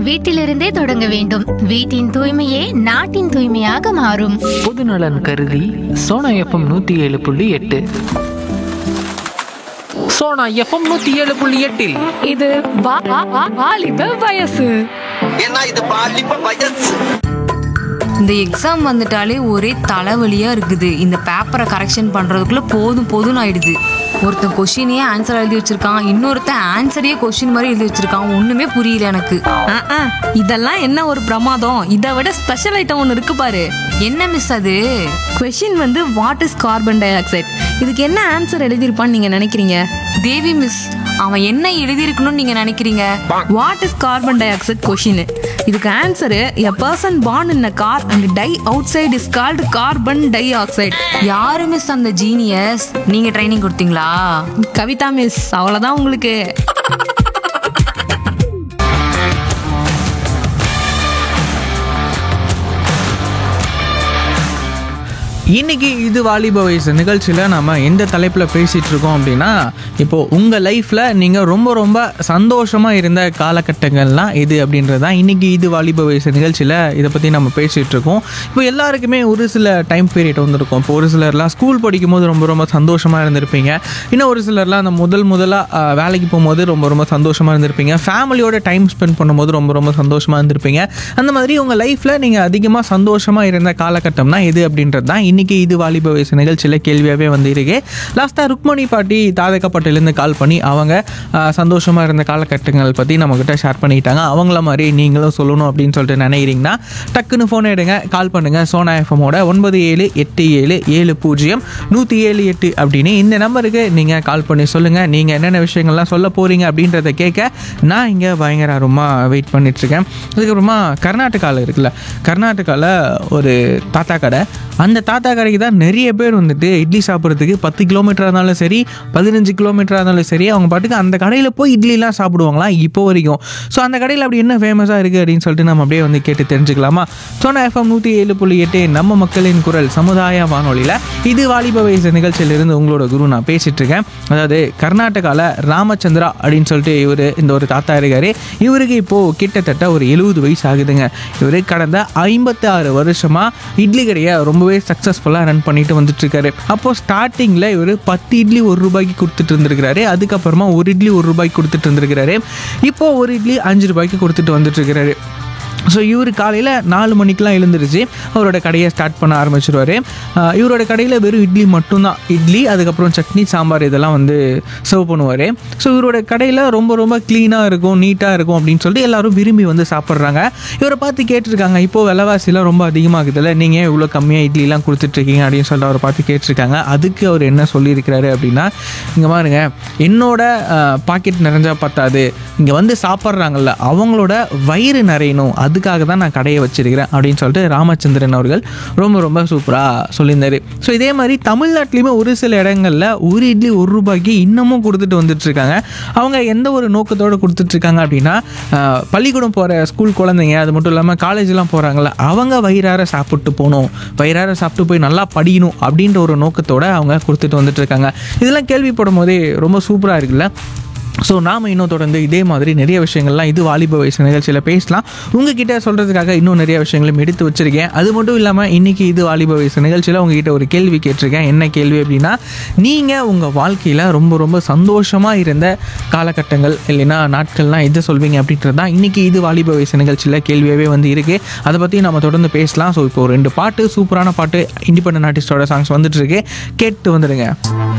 வீட்டிலிருந்தே தொடங்க வேண்டும் வீட்டின் தூய்மையே நாட்டின் தூய்மையாக மாறும் பொதுநலன் கருதி சோனா எஃப்எம் நூற்றி ஏழு புள்ளி எட்டு சோனா எஃப்எம் நூற்றி ஏழு புள்ளி எட்டில் இது வா- வா- வா- வாலிப வயசு ஏன்னா இது பாலிப்ப வயசு இந்த எக்ஸாம் வந்துட்டாலே ஒரே தலைவலியா இருக்குது இந்த பேப்பரை கரெக்ஷன் பண்றதுக்குள்ள போதும் போதும்னு ஆயிடுது ஒருத்தன் கொஷினையே ஆன்சர் எழுதி வச்சிருக்கான் இன்னொருத்தன் ஆன்சரையே கொஷின் மாதிரி எழுதி வச்சிருக்கான் ஒண்ணுமே புரியல எனக்கு ஆ, ஆ, இதெல்லாம் என்ன ஒரு பிரமாதம் இதை விட ஸ்பெஷல் ஐட்டம் ஒன்று இருக்கு பாரு என்ன மிஸ் அது கொஷின் வந்து what is carbon dioxide இதுக்கு என்ன ஆன்சர் எழுதியிருப்பான்னு நீங்க நினைக்கிறீங்க தேவி மிஸ் அவன் என்ன எழுதியிருக்கணும்னு நீங்க நினைக்கிறீங்க what is carbon dioxide question இதுக்கு answer a person born in a car and die outside is called carbon dioxide யாரு மிஸ் அந்த ஜீனியஸ் நீங்க ட்ரைனிங் கொடுத்தீங்களா கவிதா மிஸ் அவ்வளோதான் உங்களுக்கு இன்னைக்கு இது வாலிப வயசு நிகழ்ச்சியில் நம்ம எந்த தலைப்பில் பேசிகிட்டு இருக்கோம் அப்படின்னா இப்போது உங்கள் லைஃப்பில் நீங்கள் ரொம்ப ரொம்ப சந்தோஷமாக இருந்த காலகட்டங்கள்லாம் இது அப்படின்றது தான் இன்றைக்கி இது வாலிப வயசு நிகழ்ச்சியில் இதை பற்றி நம்ம பேசிகிட்டு இருக்கோம் இப்போ எல்லாருக்குமே ஒரு சில டைம் பீரியட் வந்திருக்கும் இப்போ ஒரு சிலர்லாம் ஸ்கூல் படிக்கும்போது ரொம்ப ரொம்ப சந்தோஷமாக இருந்திருப்பீங்க இன்னும் ஒரு சிலர்லாம் அந்த முதல் முதலாக வேலைக்கு போகும்போது ரொம்ப ரொம்ப சந்தோஷமாக இருந்திருப்பீங்க ஃபேமிலியோட டைம் ஸ்பெண்ட் பண்ணும்போது ரொம்ப ரொம்ப சந்தோஷமாக இருந்திருப்பீங்க அந்த மாதிரி உங்கள் லைஃப்பில் நீங்கள் அதிகமாக சந்தோஷமாக இருந்த காலகட்டம்னா எது அப்படின்றது தான் இன்றைக்கி இது வாலிப வயசு நிகழ்ச்சியில் கேள்வியாகவே வந்து இருக்கு லாஸ்ட்டாக ருக்மணி பாட்டி தாதகப்பட்டிலேருந்து கால் பண்ணி அவங்க சந்தோஷமாக இருந்த காலகட்டங்கள் பற்றி நம்மக்கிட்ட ஷேர் பண்ணிக்கிட்டாங்க அவங்கள மாதிரி நீங்களும் சொல்லணும் அப்படின்னு சொல்லிட்டு நினைக்கிறீங்கன்னா டக்குன்னு ஃபோன் எடுங்க கால் பண்ணுங்கள் சோனா எஃப்எம்மோட ஒன்பது ஏழு எட்டு ஏழு ஏழு பூஜ்ஜியம் நூற்றி ஏழு எட்டு அப்படின்னு இந்த நம்பருக்கு நீங்கள் கால் பண்ணி சொல்லுங்கள் நீங்கள் என்னென்ன விஷயங்கள்லாம் சொல்ல போகிறீங்க அப்படின்றத கேட்க நான் இங்கே பயங்கர ஆர்வமாக வெயிட் பண்ணிட்டுருக்கேன் அதுக்கப்புறமா கர்நாடகாவில் இருக்குல்ல கர்நாடகாவில் ஒரு தாத்தா கடை அந்த தாத்தா கடைக்கு தான் நிறைய பேர் வந்துட்டு இட்லி சாப்பிட்றதுக்கு பத்து கிலோமீட்டராக இருந்தாலும் சரி பதினஞ்சு கிலோமீட்டராக இருந்தாலும் சரி அவங்க பாட்டுக்கு அந்த கடையில் போய் இட்லிலாம் சாப்பிடுவாங்களாம் இப்போ வரைக்கும் ஸோ அந்த கடையில் அப்படி என்ன ஃபேமஸாக இருக்குது அப்படின்னு சொல்லிட்டு நம்ம அப்படியே வந்து கேட்டு தெரிஞ்சுக்கலாமா சோனா எஃப்எம் நூற்றி ஏழு புள்ளி எட்டு நம்ம மக்களின் குரல் சமுதாய வானொலியில் இது வாலிப வயசு நிகழ்ச்சியிலிருந்து உங்களோட குரு நான் பேசிகிட்டு இருக்கேன் அதாவது கர்நாடகாவில் ராமச்சந்திரா அப்படின்னு சொல்லிட்டு இவர் இந்த ஒரு தாத்தா இருக்காரு இவருக்கு இப்போது கிட்டத்தட்ட ஒரு எழுபது வயசு ஆகுதுங்க இவர் கடந்த ஐம்பத்தி ஆறு வருஷமாக இட்லி கடையை ரொம்பவே சக்ஸஸ்ஃபுல்லாக ரன் பண்ணிட்டு வந்துட்டு இருக்காரு அப்போது ஸ்டார்டிங்கில் இவர் பத்து இட்லி ஒரு ரூபாய்க்கு கொடுத்துட்டு இருந்திருக்கிறாரு அதுக்கப்புறமா ஒரு இட்லி ஒரு ரூபாய்க்கு கொடுத்துட்டு இருந்திருக்கிறாரு இப்போ ஒரு இட்லி அஞ்சு ரூபாய்க்கு கொடுத்துட்டு வந்துட்டு இருக்கிறாரு ஸோ இவர் காலையில் நாலு மணிக்கெலாம் எழுந்திருச்சு அவரோட கடையை ஸ்டார்ட் பண்ண ஆரம்பிச்சிருவார் இவரோட கடையில் வெறும் இட்லி மட்டும்தான் இட்லி அதுக்கப்புறம் சட்னி சாம்பார் இதெல்லாம் வந்து சர்வ் பண்ணுவார் ஸோ இவரோட கடையில் ரொம்ப ரொம்ப க்ளீனாக இருக்கும் நீட்டாக இருக்கும் அப்படின்னு சொல்லிட்டு எல்லாரும் விரும்பி வந்து சாப்பிட்றாங்க இவரை பார்த்து கேட்டிருக்காங்க இப்போது விலைவாசிலாம் ரொம்ப அதிகமாகுதுல்ல நீங்கள் இவ்வளோ கம்மியாக இட்லிலாம் கொடுத்துட்ருக்கீங்க அப்படின்னு சொல்லிட்டு அவரை பார்த்து கேட்டிருக்காங்க அதுக்கு அவர் என்ன சொல்லியிருக்கிறாரு அப்படின்னா இங்கே பாருங்க என்னோட பாக்கெட் நிறைஞ்சா பத்தாது இங்கே வந்து சாப்பிட்றாங்கல்ல அவங்களோட வயிறு நிறையணும் அதுக்காக தான் நான் கடையை வச்சிருக்கிறேன் அப்படின்னு சொல்லிட்டு ராமச்சந்திரன் அவர்கள் ரொம்ப ரொம்ப சூப்பராக சொல்லியிருந்தாரு ஸோ இதே மாதிரி தமிழ்நாட்டிலையுமே ஒரு சில இடங்களில் ஒரு இட்லி ஒரு ரூபாய்க்கு இன்னமும் கொடுத்துட்டு வந்துட்டு இருக்காங்க அவங்க எந்த ஒரு நோக்கத்தோடு கொடுத்துட்ருக்காங்க அப்படின்னா ஆஹ், பள்ளிக்கூடம் போகிற ஸ்கூல் குழந்தைங்க அது மட்டும் இல்லாமல் காலேஜ்லாம் போகிறாங்கல்ல அவங்க வயிறார சாப்பிட்டு போகணும் வயிறார சாப்பிட்டு போய் நல்லா படிக்கணும் அப்படின்ற ஒரு நோக்கத்தோட அவங்க கொடுத்துட்டு வந்துட்டு இருக்காங்க இதெல்லாம் கேள்விப்படும் போதே ரொம்ப சூப்பராக இருக்குல்ல ஸோ நாம் இன்னும் தொடர்ந்து இதே மாதிரி நிறைய விஷயங்கள்லாம் இது வாலிப வயசு நிகழ்ச்சியில் பேசலாம் உங்ககிட்ட சொல்கிறதுக்காக இன்னும் நிறைய விஷயங்களும் எடுத்து வச்சிருக்கேன் அது மட்டும் இல்லாமல் இன்றைக்கி இது வாலிப வயசு நிகழ்ச்சியில் உங்ககிட்ட ஒரு கேள்வி கேட்டிருக்கேன் என்ன கேள்வி அப்படின்னா நீங்கள் உங்கள் வாழ்க்கையில் ரொம்ப ரொம்ப சந்தோஷமாக இருந்த காலகட்டங்கள் இல்லைன்னா நாட்கள்லாம் எது சொல்வீங்க அப்படின்றது தான் இன்றைக்கி இது வாலிப வயசு நிகழ்ச்சியில் கேள்வியாகவே வந்து இருக்குது அதை பற்றி நம்ம தொடர்ந்து பேசலாம் ஸோ இப்போ ரெண்டு பாட்டு சூப்பரான பாட்டு இண்டிபெண்டன்ட் ஆர்டிஸ்டோட சாங்ஸ் வந்துட்டு இருக்கு கேட்டு வந்துடுங்க